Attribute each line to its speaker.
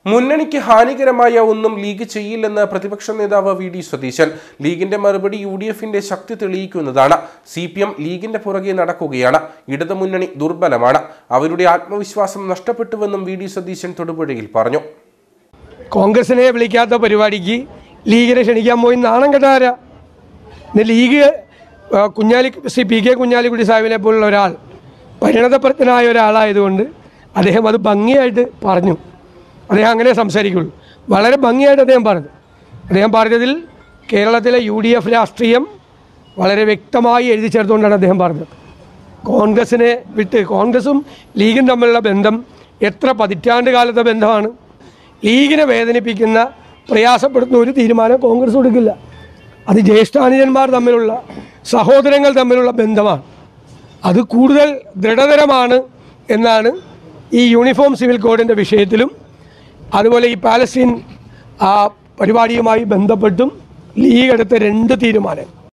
Speaker 1: മുന്നണിക്ക് ഹാനികരമായ ഒന്നും ലീഗ് ചെയ്യില്ലെന്ന് പ്രതിപക്ഷ നേതാവ് വി ഡി സതീശൻ ലീഗിന്റെ മറുപടി യു ഡി എഫിന്റെ ശക്തി തെളിയിക്കുന്നതാണ് സി പി എം ലീഗിന്റെ പുറകെ നടക്കുകയാണ് ഇടതുമുന്നണി ദുർബലമാണ് അവരുടെ ആത്മവിശ്വാസം നഷ്ടപ്പെട്ടുവെന്നും വി ഡി സതീശൻ തൊടുപുഴയിൽ പറഞ്ഞു
Speaker 2: കോൺഗ്രസിനെ വിളിക്കാത്ത പരിപാടിക്ക് ലീഗിനെ ക്ഷണിക്കാൻ പോയി നാണം കെട്ടാരാ ഇന്ന് ലീഗ് ആ, കുഞ്ഞാലി ശ്രീ പി കെ കുഞ്ഞാലിക്കുട്ടി സാഹിബിനെ പോലുള്ള ഒരാൾ പരിണതപ്രജ്ഞനായ ഒരാളായതുകൊണ്ട് അദ്ദേഹം അത് ഭംഗിയായിട്ട് പറഞ്ഞു അദ്ദേഹം അങ്ങനെ സംസാരിക്കുള്ളൂ വളരെ ഭംഗിയായിട്ട് അദ്ദേഹം പറഞ്ഞു അദ്ദേഹം പറഞ്ഞതിൽ കേരളത്തിലെ യു ഡി എഫ് രാഷ്ട്രീയം വളരെ വ്യക്തമായി എഴുതി ചേർത്തുകൊണ്ടാണ് അദ്ദേഹം പറഞ്ഞത് കോൺഗ്രസിനെ വിട്ട് കോൺഗ്രസും ലീഗും തമ്മിലുള്ള ബന്ധം എത്ര പതിറ്റാണ്ട് കാലത്തെ ബന്ധമാണ് ലീഗിനെ വേദനിപ്പിക്കുന്ന പ്രയാസപ്പെടുത്തുന്ന ഒരു തീരുമാനം കോൺഗ്രസ് കൊടുക്കില്ല അത് ജ്യേഷ്ഠാനുജന്മാർ തമ്മിലുള്ള സഹോദരങ്ങൾ തമ്മിലുള്ള ബന്ധമാണ് അത് കൂടുതൽ ദൃഢതരമാണ് എന്നാണ് ഈ യൂണിഫോം സിവിൽ കോഡിൻ്റെ വിഷയത്തിലും അതുപോലെ ഈ പാലസ്തീൻ ആ പരിപാടിയുമായി ബന്ധപ്പെട്ടും ലീഗ് എടുത്ത രണ്ട് തീരുമാനം